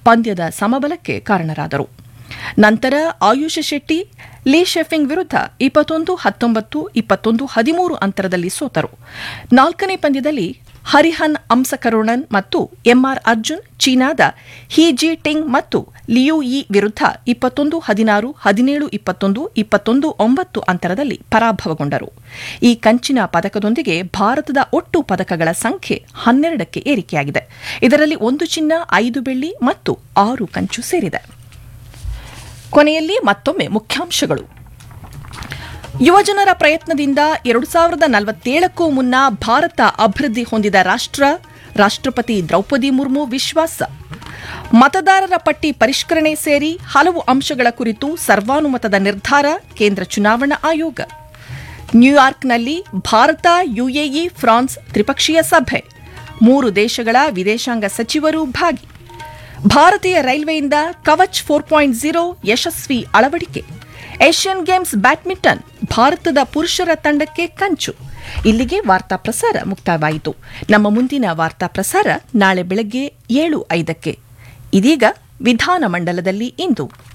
ಪಂದ್ಯದ ಸಮಬಲಕ್ಕೆ ಕಾರಣರಾದರು ನಂತರ ಆಯುಷ್ ಶೆಟ್ಟಿ ಲೀ ಶೆಫಿಂಗ್ ವಿರುದ್ಧ ಇಪ್ಪತ್ತೊಂದು ಹತ್ತೊಂಬತ್ತು ಇಪ್ಪತ್ತೊಂದು ಹದಿಮೂರು ಅಂತರದಲ್ಲಿ ಸೋತರು ನಾಲ್ಕನೇ ಪಂದ್ಯದಲ್ಲಿ ಹರಿಹನ್ ಅಂಸಕರುಣನ್ ಮತ್ತು ಎಂಆರ್ ಅರ್ಜುನ್ ಚೀನಾದ ಹಿ ಜಿ ಟಿಂಗ್ ಮತ್ತು ಲಿಯು ಇ ವಿರುದ್ಧ ಇಪ್ಪತ್ತೊಂದು ಹದಿನಾರು ಹದಿನೇಳು ಇಪ್ಪತ್ತೊಂದು ಇಪ್ಪತ್ತೊಂದು ಒಂಬತ್ತು ಅಂತರದಲ್ಲಿ ಪರಾಭವಗೊಂಡರು ಈ ಕಂಚಿನ ಪದಕದೊಂದಿಗೆ ಭಾರತದ ಒಟ್ಟು ಪದಕಗಳ ಸಂಖ್ಯೆ ಹನ್ನೆರಡಕ್ಕೆ ಏರಿಕೆಯಾಗಿದೆ ಇದರಲ್ಲಿ ಒಂದು ಚಿನ್ನ ಐದು ಬೆಳ್ಳಿ ಮತ್ತು ಆರು ಕಂಚು ಸೇರಿದೆ ಕೊನೆಯಲ್ಲಿ ಮತ್ತೊಮ್ಮೆ ಮುಖ್ಯಾಂಶಗಳು ಯುವಜನರ ಪ್ರಯತ್ನದಿಂದ ಎರಡು ಸಾವಿರದ ನಲವತ್ತೇಳಕ್ಕೂ ಮುನ್ನ ಭಾರತ ಅಭಿವೃದ್ಧಿ ಹೊಂದಿದ ರಾಷ್ಟ್ರ ರಾಷ್ಟ್ರಪತಿ ದ್ರೌಪದಿ ಮುರ್ಮು ವಿಶ್ವಾಸ ಮತದಾರರ ಪಟ್ಟಿ ಪರಿಷ್ಕರಣೆ ಸೇರಿ ಹಲವು ಅಂಶಗಳ ಕುರಿತು ಸರ್ವಾನುಮತದ ನಿರ್ಧಾರ ಕೇಂದ್ರ ಚುನಾವಣಾ ಆಯೋಗ ನ್ಯೂಯಾರ್ಕ್ನಲ್ಲಿ ಭಾರತ ಯುಎಇ ಫ್ರಾನ್ಸ್ ತ್ರಿಪಕ್ಷೀಯ ಸಭೆ ಮೂರು ದೇಶಗಳ ವಿದೇಶಾಂಗ ಸಚಿವರು ಭಾಗಿ ಭಾರತೀಯ ರೈಲ್ವೆಯಿಂದ ಕವಚ್ ಫೋರ್ ಪಾಯಿಂಟ್ ಝೀರೋ ಯಶಸ್ವಿ ಅಳವಡಿಕೆ ಏಷ್ಯನ್ ಗೇಮ್ಸ್ ಬ್ಯಾಡ್ಮಿಂಟನ್ ಭಾರತದ ಪುರುಷರ ತಂಡಕ್ಕೆ ಕಂಚು ಇಲ್ಲಿಗೆ ವಾರ್ತಾ ಪ್ರಸಾರ ಮುಕ್ತಾಯವಾಯಿತು ನಮ್ಮ ಮುಂದಿನ ವಾರ್ತಾ ಪ್ರಸಾರ ನಾಳೆ ಬೆಳಗ್ಗೆ ಏಳು ಐದಕ್ಕೆ ಇದೀಗ ವಿಧಾನಮಂಡಲದಲ್ಲಿ ಇಂದು